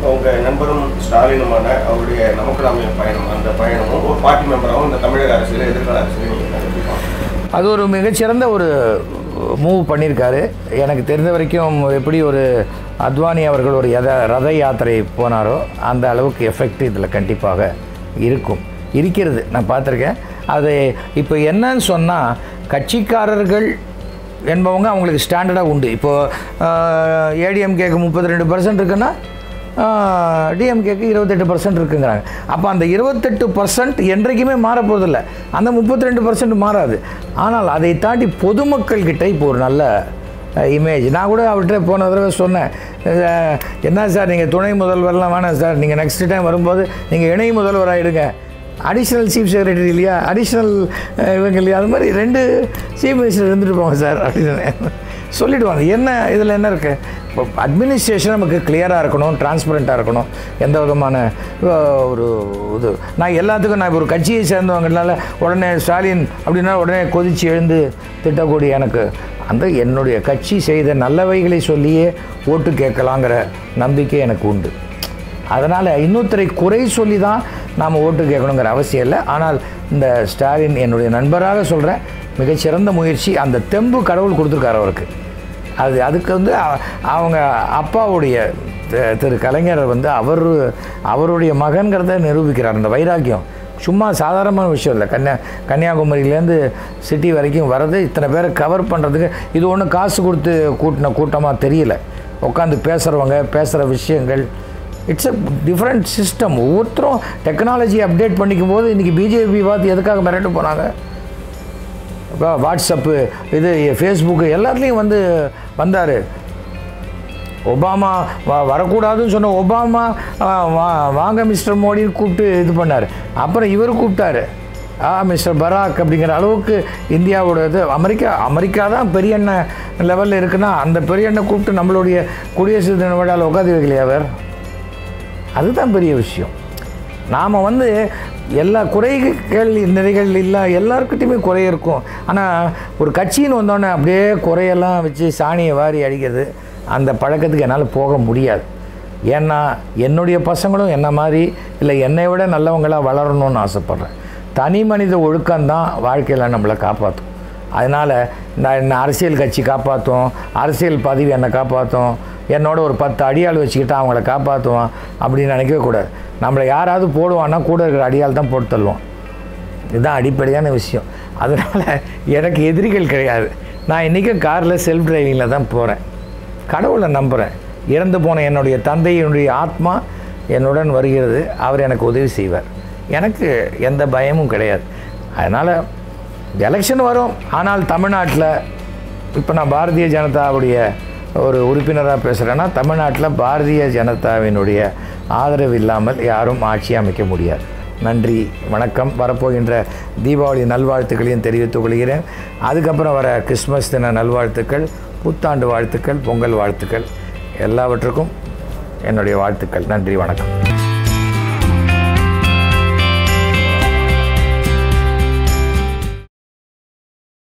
உங்கள் நண்பரும் ஸ்டாலினுமான அவருடைய நமக்கு நாமே பயணம் அந்த பயணமும் ஒரு பார்ட்டி மெம்பராகவும் இந்த தமிழக அரசியல் எதிர்கால அரசியல் நீங்கள் எப்படி பார்க்கணும்? அது ஒரு மிகச்சிறந்த ஒரு மூவ் பண்ணியிருக்காரு எனக்கு தெரிந்த வரைக்கும் எப்படி ஒரு அத்வானி அவர்கள் ஒரு எத ரத யாத்திரை போனாரோ அந்த அளவுக்கு எஃபெக்ட் இதில் கண்டிப்பாக இருக்கும் இருக்கிறது நான் பார்த்துருக்கேன் அது இப்போ என்னன்னு சொன்னால் கட்சிக்காரர்கள் என்பவங்க அவங்களுக்கு ஸ்டாண்டர்டாக உண்டு இப்போது ஏடிஎம்கேக்கு முப்பத்தி ரெண்டு பர்சன்ட் இருக்குன்னா டிஎம்கேக்கு இருபத்தெட்டு பர்சன்ட் இருக்குங்கிறாங்க அப்போ அந்த இருபத்தெட்டு பர்சன்ட் என்றைக்குமே மாறப்போதில்லை அந்த முப்பத்தி ரெண்டு பர்சன்ட் மாறாது ஆனால் அதை தாண்டி பொதுமக்கள் கிட்ட இப்போ ஒரு நல்ல இமேஜ் நான் கூட அவர்கிட்ட போன தடவை சொன்னேன் அஹ், என்ன சார் நீங்கள் துணை முதல்வர்லாம் வேணாம் சார் நீங்கள் நெக்ஸ்ட் டைம் வரும்போது நீங்கள் இணை முதல்வர் ஆகிடுங்க அடிஷ்னல் சீஃப் செக்ரட்டரி இல்லையா அடிஷ்னல் இவங்க இல்லையா அது மாதிரி ரெண்டு சீஃப் மினிஸ்டர் இருந்துட்டு போங்க சார் அப்படின்னு சொல்லிடுவாங்க என்ன இதில் என்ன இருக்குது இப்போ அட்மினிஸ்ட்ரேஷன் நமக்கு கிளியராக இருக்கணும் டிரான்ஸ்பரண்ட்டாக இருக்கணும் எந்த விதமான அஹ், ஒரு இது நான் எல்லாத்துக்கும் நான் இப்போ ஒரு கட்சியை சேர்ந்தவங்கனால உடனே ஸ்டாலின் அப்படின்னா உடனே கொதித்து எழுந்து திட்டக்கூடிய எனக்கு அந்த என்னுடைய கட்சி செய்த நல்லவைகளை சொல்லியே ஓட்டு கேட்கலாங்கிற நம்பிக்கை எனக்கு உண்டு அதனால் இன்னொருத்தரை குறை சொல்லி தான் நாம் ஓட்டு கேட்கணுங்கிற அவசியம் இல்லை ஆனால் இந்த ஸ்டாலின் என்னுடைய நண்பராக சொல்கிறேன் மிகச்சிறந்த முயற்சி அந்த தெம்பு கடவுள் கொடுத்துருக்காரு அவருக்கு அது அதுக்கு வந்து அ- அவங்க அப்பாவுடைய தி- திரு கலைஞர் வந்து அவர் அவருடைய மகன்கிறத நிரூபிக்கிறார் அந்த வைராக்கியம் சும்மா சாதாரணமான விஷயம் இல்லை கன்னியா கன்னியாகுமரியிலேருந்து சிட்டி வரைக்கும் வர்றது இத்தனை பேரை கவர் பண்ணுறதுக்கு இது ஒன்றும் காசு கொடுத்து கூட்டின கூட்டமாக தெரியல உட்காந்து பேசுகிறவங்க பேசுகிற விஷயங்கள் இட்ஸ் அ டிஃப்ரெண்ட் சிஸ்டம் ஒவ்வொருத்தரும் டெக்னாலஜி அப்டேட் பண்ணிக்கும் போது இன்றைக்கி பிஜேபி பார்த்து எதுக்காக மிரண்டு போனாங்க இப்போ வாட்ஸ்அப்பு இது ஃபேஸ்புக்கு எல்லாத்துலேயும் வந்து வந்தார் ஒபாமா வ வரக்கூடாதுன்னு சொன்ன ஒபாமா ஆ, வா- வாங்க மிஸ்டர் மோடின்னு கூப்பிட்டு இது பண்ணார் அப்புறம் இவர் கூப்பிட்டாரு ஆ மிஸ்டர் பராக் அப்படிங்கிற அளவுக்கு இந்தியாவோட இது அமெரிக்கா அமெரிக்கா தான் பெரிய எண்ணெய் லெவலில் இருக்குன்னா அந்த பெரிய எண்ணெய் கூப்பிட்டு நம்மளுடைய குடியரசு தின விழாவில் உட்காந்து வைக்கலையா அவர் அதுதான் பெரிய விஷயம் நாம் வந்து எல்லா குறைகள் நிறைகள் இல்லை எல்லாருக்கிட்டையுமே குறை இருக்கும் ஆனால் ஒரு கட்சின்னு வந்தோடனே அப்படியே குறையெல்லாம் வச்சு சாணியை வாரி அடிக்கிறது அந்த பழக்கத்துக்கு என்னால் போக முடியாது ஏன்னா என்னுடைய பசங்களும் என்ன மாதிரி இல்லை என்னை விட நல்லவங்களாக வளரணும்னு ஆசைப்பட்றேன் தனி மனித ஒழுக்கம்தான் வாழ்க்கையில் நம்மளை காப்பாற்றும் அதனால் நான் என்ன அரசியல் கட்சி காப்பாற்றும் அரசியல் பதவி என்னை காப்பாற்றும் என்னோட ஒரு பத்து அடியாள் வச்சுக்கிட்டு அவங்கள காப்பாற்றுவான் அப்படின்னு நினைக்கவே கூடாது நம்மளை யாராவது போடுவான்னா கூட இருக்கிற அடியாள் தான் போட்டு தள்ளுவான் இதுதான் அடிப்படையான விஷயம் அதனால் எனக்கு எதிரிகள் கிடையாது நான் இன்றைக்கும் காரில் செல்ஃப் டிரைவிங்கில் தான் போகிறேன் கடவுளை நம்புகிறேன் இறந்து போன என்னுடைய தந்தை என்னுடைய ஆத்மா என்னுடன் வருகிறது அவர் எனக்கு உதவி செய்வார் எனக்கு எந்த பயமும் கிடையாது அதனால் எலெக்ஷன் வரும் ஆனால் தமிழ்நாட்டில் இப்போ நான் பாரதிய ஜனதாவுடைய ஒரு உறுப்பினராக பேசுகிறேன்னா தமிழ்நாட்டில் பாரதிய ஜனதாவினுடைய ஆதரவு இல்லாமல் யாரும் ஆட்சி அமைக்க முடியாது நன்றி வணக்கம் வரப்போகின்ற தீபாவளி நல்வாழ்த்துக்களையும் தெரிவித்துக் கொள்கிறேன் அதுக்கப்புறம் வர கிறிஸ்மஸ் தின நல்வாழ்த்துக்கள் புத்தாண்டு வாழ்த்துக்கள் பொங்கல் வாழ்த்துக்கள் எல்லாவற்றுக்கும் என்னுடைய வாழ்த்துக்கள் நன்றி வணக்கம்